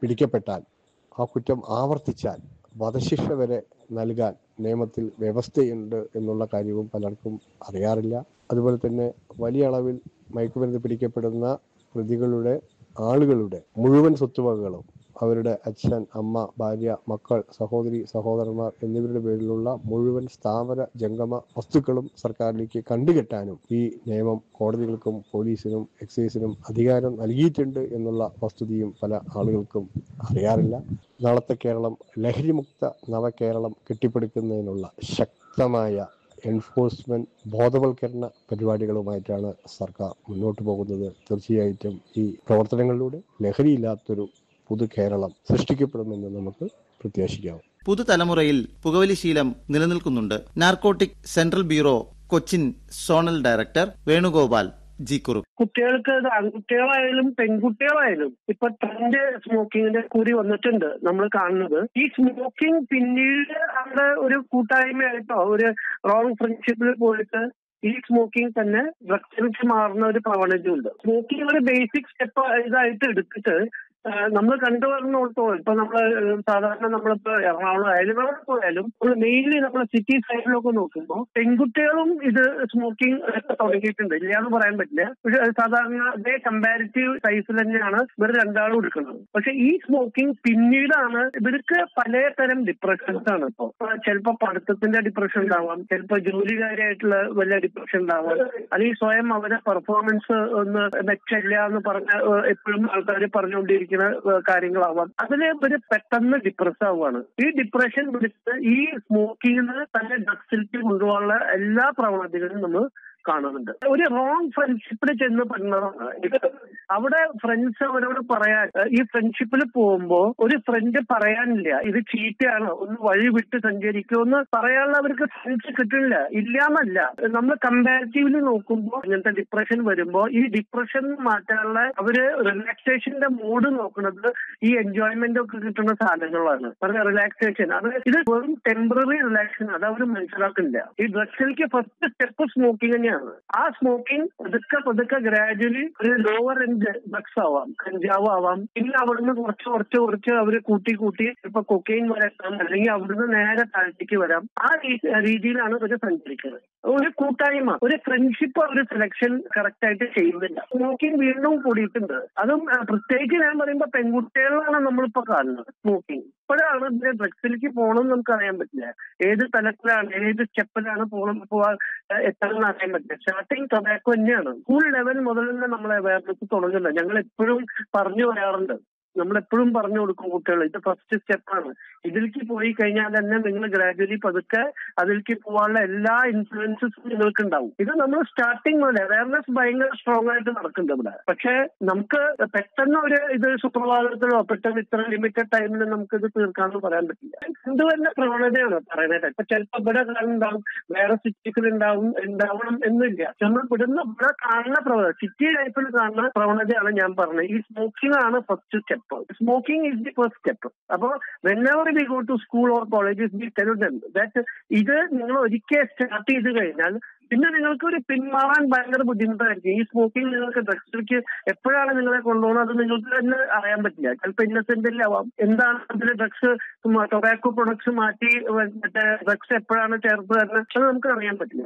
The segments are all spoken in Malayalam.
പിടിക്കപ്പെട്ടാൽ ആ കുറ്റം ആവർത്തിച്ചാൽ വധശിക്ഷ വരെ നൽകാൻ നിയമത്തിൽ വ്യവസ്ഥയുണ്ട് എന്നുള്ള കാര്യവും പലർക്കും അറിയാറില്ല അതുപോലെ തന്നെ വലിയ അളവിൽ മയക്കുമരുന്ന് പിടിക്കപ്പെടുന്ന പ്രതികളുടെ ആളുകളുടെ മുഴുവൻ സ്വത്തുവകകളും അവരുടെ അച്ഛൻ അമ്മ ഭാര്യ മക്കൾ സഹോദരി സഹോദരന്മാർ എന്നിവരുടെ പേരിലുള്ള മുഴുവൻ സ്ഥാവര ജംഗമ വസ്തുക്കളും സർക്കാരിലേക്ക് കണ്ടുകെട്ടാനും ഈ നിയമം കോടതികൾക്കും പോലീസിനും എക്സൈസിനും അധികാരം നൽകിയിട്ടുണ്ട് എന്നുള്ള വസ്തുതയും പല ആളുകൾക്കും അറിയാറില്ല നാളത്തെ കേരളം ലഹരിമുക്ത നവകേരളം കെട്ടിപ്പടുക്കുന്നതിനുള്ള ശക്തമായ എൻഫോഴ്സ്മെന്റ് ബോധവൽക്കരണ പരിപാടികളുമായിട്ടാണ് സർക്കാർ മുന്നോട്ട് പോകുന്നത് തീർച്ചയായിട്ടും ഈ പ്രവർത്തനങ്ങളിലൂടെ ലഹരിയില്ലാത്തൊരു പുതു കേരളം സൃഷ്ടിക്കപ്പെടുമെന്ന് നമുക്ക് പ്രത്യാശിക്കാം പുതുതലമുറയിൽ പുകവലി ശീലം നിലനിൽക്കുന്നുണ്ട് narcotic central bureau Cochin zonal director Venugopal G Kurup കുട്ടികൾക്ക് ഇത് ആൺകുട്ടികളായാലും പെൺകുട്ടികളായാലും ഇപ്പൊ ട്രെൻഡ് സ്മോക്കിങ്ങിന്റെ കൂടി വന്നിട്ടുണ്ട് നമ്മൾ കാണുന്നത് ഈ സ്മോക്കിംഗ് പിന്നീട് അവിടെ ഒരു കൂട്ടായ്മയായിട്ടോ ഒരു റോങ് ഫ്രണ്ട്ഷിപ്പിൽ പോയിട്ട് ഈ സ്മോക്കിംഗ് തന്നെ ഡ്രഗ്സിലേക്ക് മാറുന്ന ഒരു പ്രവണതയുണ്ട് സ്മോക്കിംഗ് ഒരു ബേസിക് സ്റ്റെപ്പ് ഇതായിട്ട് എടുത്തിട്ട് നമ്മൾ കണ്ടുവരുന്നിടത്തോളം ഇപ്പൊ നമ്മൾ സാധാരണ നമ്മളിപ്പോ എറണാകുളം ആയാലും എവിടെ പോയാലും നമ്മൾ മെയിൻലി നമ്മൾ സിറ്റി സൈഡിലൊക്കെ നോക്കുമ്പോൾ പെൺകുട്ടികളും ഇത് സ്മോക്കിംഗ് തുടങ്ങിയിട്ടുണ്ട് ഇല്ല എന്ന് പറയാൻ പറ്റില്ല പക്ഷെ അത് സാധാരണ അതേ കമ്പാരിറ്റീവ് സൈസിൽ തന്നെയാണ് ഇവർ രണ്ടാളും എടുക്കുന്നത് പക്ഷെ ഈ സ്മോക്കിംഗ് പിന്നീടാണ് ഇവർക്ക് പലതരം ഡിപ്രഷൻസ് ആണ് ഇപ്പൊ ചിലപ്പോൾ പഠിത്തത്തിന്റെ ഡിപ്രഷൻ ഉണ്ടാവാം ചിലപ്പോൾ ജോലികാരായിട്ടുള്ള വലിയ ഡിപ്രഷൻ ഉണ്ടാവാം അല്ലെങ്കിൽ സ്വയം അവരെ പെർഫോമൻസ് ഒന്ന് മെച്ചല്ല എന്ന് പറഞ്ഞ എപ്പോഴും ആൾക്കാർ പറഞ്ഞുകൊണ്ടിരിക്കുന്ന കാര്യങ്ങളാവാം അതിന് ഇവര് പെട്ടെന്ന് ഡിപ്രസ് ആവുകയാണ് ഈ ഡിപ്രഷൻ പിടിച്ച് ഈ സ്മോക്കിങ്ങിന് തന്നെ ഡ്രഗ്സിലേക്ക് കൊണ്ടുപോകാനുള്ള എല്ലാ പ്രവണതകളും നമ്മൾ കാണുന്നുണ്ട് ഒരു റോങ് ഫ്രണ്ട്ഷിപ്പിൽ ചെന്ന് പെടുന്നതാണ് ഇത് അവിടെ ഫ്രണ്ട്സ് അവരോട് പറയാൻ ഈ ഫ്രണ്ട്ഷിപ്പിൽ പോകുമ്പോ ഒരു ഫ്രണ്ട് പറയാനില്ല ഇത് ചീത്തയാണ് ഒന്ന് വഴി വിട്ട് സഞ്ചരിക്കുമെന്ന് പറയാനുള്ള അവർക്ക് ഫ്രണ്ട്സ് കിട്ടില്ല ഇല്ലാന്നല്ല നമ്മൾ കമ്പാരിറ്റീവ്ലി നോക്കുമ്പോൾ ഇങ്ങനത്തെ ഡിപ്രഷൻ വരുമ്പോൾ ഈ ഡിപ്രഷൻ മാറ്റാനുള്ള അവര് റിലാക്സേഷന്റെ മൂഡ് നോക്കുന്നത് ഈ എൻജോയ്മെന്റ് ഒക്കെ കിട്ടുന്ന സാധനങ്ങളാണ് പറഞ്ഞ റിലാക്സേഷൻ അത് ഇത് വെറും ടെമ്പററി റിലാക്സേഷൻ അത് അവർ മനസ്സിലാക്കുന്നില്ല ഈ ഡ്രഗ്സിലേക്ക് ഫസ്റ്റ് സ്റ്റെപ്പ് സ്മോക്കിംഗ് തന്നെയാണ് ആ സ്മോക്കിംഗ് പതുക്കെ പതുക്കെ ഗ്രാജുവലി ഒരു ലോവർ എൻഡ് ഡ്രഗ്സ് ആവാം കഞ്ചാവ് ആവാം പിന്നെ അവിടുന്ന് കുറച്ച് കുറച്ച് കുറച്ച് അവർ കൂട്ടി കൂട്ടി ഇപ്പൊ കൊക്കെയിൻ വരാം അല്ലെങ്കിൽ അവിടുന്ന് നേരെ താഴത്തേക്ക് വരാം ആ രീതിയിലാണ് ഇവര് സഞ്ചരിക്കുന്നത് ഒരു കൂട്ടായ്മ ഒരു ഫ്രണ്ട്ഷിപ്പ് ഒരു സെലക്ഷൻ കറക്റ്റ് ആയിട്ട് ചെയ്യുന്നില്ല സ്മോക്കിംഗ് വീണ്ടും കൂടിയിട്ടുണ്ട് അതും പ്രത്യേകിച്ച് ഞാൻ പറയുമ്പോൾ പെൺകുട്ടികളിലാണ് നമ്മളിപ്പോ കാണുന്നത് സ്മോക്കിംഗ് ഇപ്പോഴാണ് ഇതിന്റെ ഡ്രഗ്സിലേക്ക് പോകണം നമുക്ക് അറിയാൻ പറ്റില്ല ഏത് തലത്തിലാണ് ഏത് സ്റ്റെപ്പിലാണ് പോകണം പോവാൻ എത്തണമെന്ന് അറിയാൻ പറ്റില്ല സ്റ്റാർട്ടിങ് ടൊബാക്കോ തന്നെയാണ് സ്കൂൾ ലെവൽ മുതൽ തന്നെ നമ്മളെ അവയർനെസ് തുടങ്ങുന്നത് ഞങ്ങൾ എപ്പോഴും പറഞ്ഞു വരാറുണ്ട് നമ്മൾ എപ്പോഴും പറഞ്ഞു കൊടുക്കും കുട്ടികൾ ഇത് ഫസ്റ്റ് സ്റ്റെപ്പാണ് ഇതിലേക്ക് പോയി കഴിഞ്ഞാൽ തന്നെ നിങ്ങൾ ഗ്രാജുവലി പതുക്കെ അതിലേക്ക് പോകാനുള്ള എല്ലാ ഇൻഫ്ലുവൻസസും നിങ്ങൾക്ക് ഉണ്ടാവും ഇത് നമ്മൾ സ്റ്റാർട്ടിങ് മുതൽ അവയർനെസ് ഭയങ്കര സ്ട്രോങ് ആയിട്ട് നടക്കുന്നുണ്ട് ഇവിടെ പക്ഷേ നമുക്ക് പെട്ടെന്ന് ഒരു ഇത് സുപ്രഭാതത്തിലോ പെട്ടെന്ന് ഇത്ര ലിമിറ്റഡ് ടൈമിൽ നമുക്ക് ഇത് തീർക്കാമെന്ന് പറയാൻ പറ്റില്ല ഇത് തന്നെ പ്രവണതയാണ് പറയുന്നത് ഇപ്പൊ ചിലപ്പോൾ ഇവിടെ കാണുന്നുണ്ടാവും വേറെ സിറ്റീസിൽ ഉണ്ടാവും ഉണ്ടാവണം എന്നില്ല നമ്മൾ ഇവിടുന്ന് ഇവിടെ കാണുന്ന പ്രവണത സിറ്റി ലൈഫിൽ കാണുന്ന പ്രവണതയാണ് ഞാൻ പറഞ്ഞത് ഈ സ്മോക്കിംഗ് ആണ് first step smoking is the first step അപ്പോൾ whenever we go to school or colleges be tell them that ഇത് നിങ്ങൾ ഒരിക്കൽ സ്റ്റാർട്ട് ചെയ്ത് കഴിഞ്ഞാൽ പിന്നെ നിങ്ങൾക്ക് ഒരു പിന്മാറാൻ ഭയങ്കര ബുദ്ധിമുട്ടായിരിക്കും ഈ സ്മോക്കിംഗ് നിങ്ങൾക്ക് ഡ്രഗ്സിലേക്ക് എപ്പോഴാണ് നിങ്ങളെ കൊണ്ടുപോകുന്നത് അത് നിങ്ങൾക്ക് തന്നെ അറിയാൻ പറ്റില്ല ചിലപ്പോൾ ഇന്നസെന്റിലാവാം എന്താണ് അതിൽ ഡ്രഗ്സ് ടൊബാക്കോ പ്രൊഡക്ട്സ് മാറ്റി മറ്റേ ഡ്രഗ്സ് എപ്പോഴാണ് ചേർത്ത് തരുന്നത് അത് നമുക്ക് അറിയാൻ പറ്റില്ല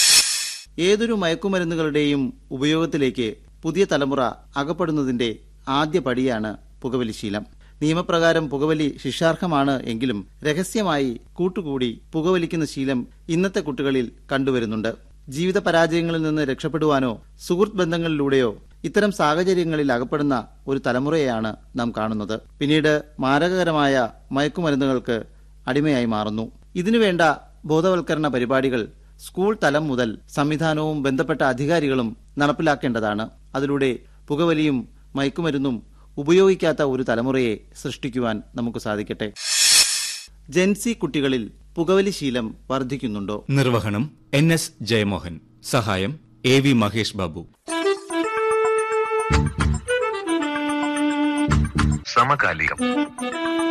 ഏതൊരു മയക്കുമരുന്നുകളുടെയും ഉപയോഗത്തിലേക്ക് പുതിയ തലമുറ അകപ്പെടുന്നതിന്റെ ആദ്യ പടിയാണ് പുകവലി ശീലം നിയമപ്രകാരം പുകവലി ശിക്ഷാർഹമാണ് എങ്കിലും രഹസ്യമായി കൂട്ടുകൂടി പുകവലിക്കുന്ന ശീലം ഇന്നത്തെ കുട്ടികളിൽ കണ്ടുവരുന്നുണ്ട് ജീവിത പരാജയങ്ങളിൽ നിന്ന് രക്ഷപ്പെടുവാനോ സുഹൃത്ത് ബന്ധങ്ങളിലൂടെയോ ഇത്തരം സാഹചര്യങ്ങളിൽ അകപ്പെടുന്ന ഒരു തലമുറയെയാണ് നാം കാണുന്നത് പിന്നീട് മാരകകരമായ മയക്കുമരുന്നുകൾക്ക് അടിമയായി മാറുന്നു ഇതിനുവേണ്ട ബോധവൽക്കരണ പരിപാടികൾ സ്കൂൾ തലം മുതൽ സംവിധാനവും ബന്ധപ്പെട്ട അധികാരികളും നടപ്പിലാക്കേണ്ടതാണ് അതിലൂടെ പുകവലിയും മയക്കുമരുന്നും ഉപയോഗിക്കാത്ത ഒരു തലമുറയെ സൃഷ്ടിക്കുവാൻ നമുക്ക് സാധിക്കട്ടെ ജെൻസി കുട്ടികളിൽ പുകവലി ശീലം വർദ്ധിക്കുന്നുണ്ടോ നിർവഹണം എൻ എസ് ജയമോഹൻ സഹായം എ വി മഹേഷ് ബാബു സമകാലികം